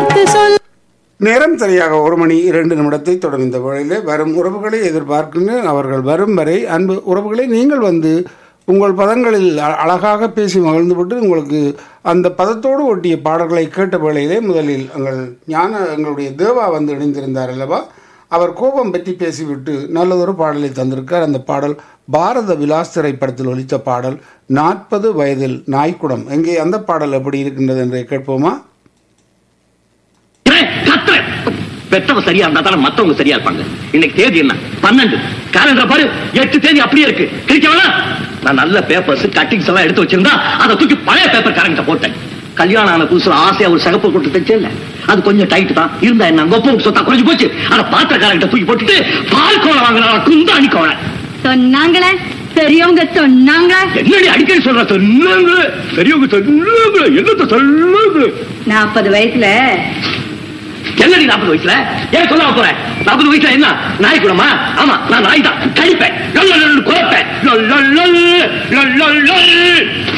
பார்த்து சொல் நேரம் சரியாக ஒரு மணி இரண்டு நிமிடத்தை தொடரும் இந்த வேளையிலே வரும் உறவுகளை எதிர்பார்க்கின்றேன் அவர்கள் வரும் வரை அன்பு உறவுகளை நீங்கள் வந்து உங்கள் பதங்களில் அ- அழகாக பேசி மகிழ்ந்துவிட்டு உங்களுக்கு அந்த பதத்தோடு ஒட்டிய பாடல்களை கேட்ட வேளையிலே முதலில் எங்கள் ஞான எங்களுடைய தேவா வந்து இணைந்திருந்தார் அல்லவா அவர் கோபம் பற்றி பேசிவிட்டு நல்லதொரு பாடலை தந்திருக்கார் அந்த பாடல் பாரத விலாஸ் திரைப்படத்தில் ஒலித்த பாடல் நாற்பது வயதில் நாய்க்குடம் எங்கே அந்த பாடல் எப்படி இருக்கின்றது என்று கேட்போமா ஏய், கத்துற. பெத்தவ சரியா இருந்தா தானே மத்தவங்க சரியா இருப்பாங்க இன்னைக்கு தேதி என்ன பன்னெண்டு காலண்டர் பாரு எட்டு தேதி அப்படியே இருக்கு கிழிக்கவனா நான் நல்ல பேப்பர்ஸ் கட்டிங்ஸ் எல்லாம் எடுத்து வச்சிருந்தா அதை தூக்கி பழைய பேப்பர் காரங்கிட்ட போட்டேன் கல்யாணம் ஆன புதுசுல ஆசையா ஒரு சிகப்பு கொட்டு தைச்சேன்ல அது கொஞ்சம் டைட் தான் இருந்தா என்ன கொப்பம் சொத்தா குறைஞ்சு போச்சு அதை பாத்திரக்காரங்கிட்ட தூக்கி போட்டுட்டு பால் கோலம் வாங்கினா குந்தாணி கோலம் சொன்னாங்களே பெரியவங்க சொன்னாங்க என்னடி அடிக்கடி சொல்ற சொன்னாங்க பெரியவங்க சொன்னாங்க என்னத்த சொன்னாங்க நாற்பது வயசுல என்னடி நாற்பது வயசுல ஏன் சொல்லாம போறேன் நாற்பது வயசுல என்ன நாய் கூடமா ஆமா நான் நாய் தான் கழிப்பேன் குறைப்பேன்